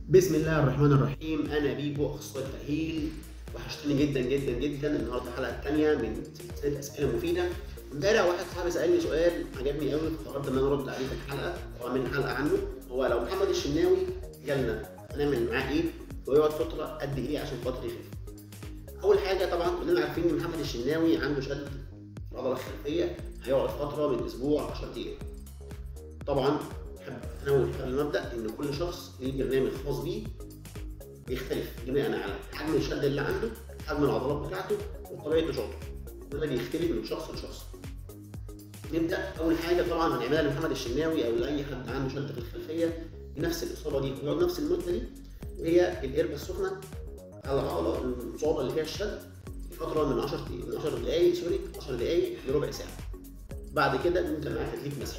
بسم الله الرحمن الرحيم انا بيبو اخصائي تاهيل وحشتني جدا جدا جدا النهارده الحلقه الثانيه من سلسله اسئله مفيده امبارح واحد صاحبي سالني سؤال عجبني قوي فقررت ان انا ارد عليه في الحلقه واعمل حلقه عنه هو لو محمد الشناوي جالنا هنعمل معاه ايه ويقعد فتره قد ايه عشان خاطر يخف اول حاجه طبعا كلنا عارفين ان محمد الشناوي عنده شد في العضله الخلفيه هيقعد فتره من اسبوع 10 ايام طبعا بحب انوه على المبدا ان كل شخص ليه برنامج خاص بيه بيختلف بناء على حجم الشد اللي عنده حجم العضلات بتاعته وطبيعه نشاطه وده بيختلف من شخص لشخص نبدا اول حاجه طبعا هنعملها لمحمد الشناوي او لاي حد عنده شد في الخلفيه بنفس الاصابه دي ويقعد نفس المده دي وهي القربه السخنه على العضله المصابه اللي فيها الشد فتره من 10 من 10 دقائق سوري 10 دقائق لربع ساعه بعد كده نبدا معاه تدليك مسح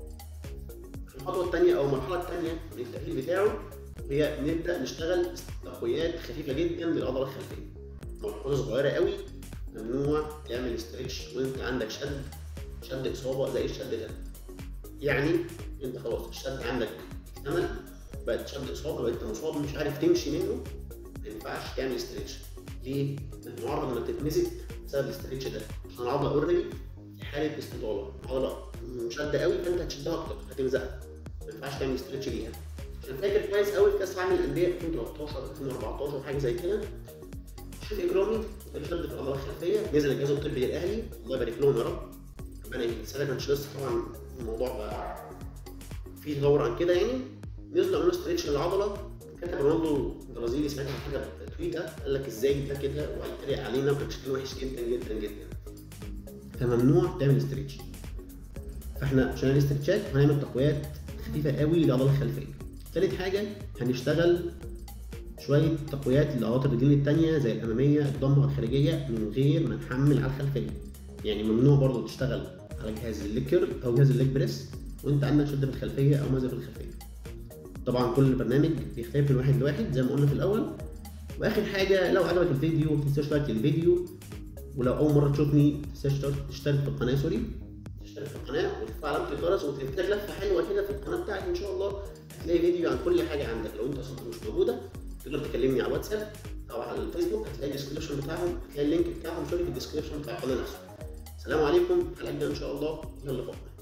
الخطوه الثانيه او المرحله الثانيه من التاهيل بتاعه هي نبدا نشتغل تقويات خفيفه جدا للعضله الخلفيه ملحوظه صغيره قوي ممنوع تعمل استرتش وانت عندك شد شد اصابه زي الشد ده يعني انت خلاص الشد عندك اكتمل بقت شد اصابه بقيت مصاب مش عارف تمشي منه ما ينفعش تعمل استرتش ليه؟ لان معرض انك تتمسك بسبب الاسترتش ده عشان العضله اوريدي في حاله استطاله عضله مشده قوي فانت هتشدها اكتر هتلزقها ما ينفعش تعمل استرتش ليها عشان فاكر كويس قوي في كاس العالم للانديه 2013 2014 حاجه زي كده شوف اجرامي اللي شد في العضله الخلفيه نزل الجهاز الطبي للاهلي الله يبارك لهم يا رب ربنا يسعدك ما كانش لسه طبعا الموضوع بقى فيه تطور عن كده يعني نزلوا عملوا استرتش للعضله كتب رونالدو البرازيلي ساعتها حاجه تويته قال لك ازاي ده كده وهيتريق علينا وكان شكله وحش جدا جدا جدا فممنوع تعمل استرتش فاحنا عشان الاسترتشات هنعمل تقويات خفيفه قوي للعضله الخلفيه ثالث حاجه هنشتغل شويه تقويات لعضلات الرجلين الثانيه زي الاماميه الضمه الخارجيه من غير ما نحمل على الخلفيه يعني ممنوع برضه تشتغل على جهاز الليكر او جهاز الليج بريس وانت عندك شد في الخلفيه او مزق في الخلفيه طبعا كل برنامج بيختلف من واحد لواحد زي ما قلنا في الاول واخر حاجه لو عجبك الفيديو ما تنساش لايك للفيديو ولو اول مره تشوفني ما تنساش تشترك في القناه سوري تشترك في القناه وتفعل علامه الجرس وتلف لك لفه حلوه كده في القناه بتاعتي ان شاء الله هتلاقي فيديو عن كل حاجه عندك لو انت اصلا مش موجوده تقدر تكلمني على الواتساب او على الفيسبوك هتلاقي الديسكربشن بتاعهم هتلاقي اللينك بتاعهم سوري في الديسكربشن بتاع القناه نفسه السلام عليكم الحلقه الجايه ان شاء الله الى اللقاء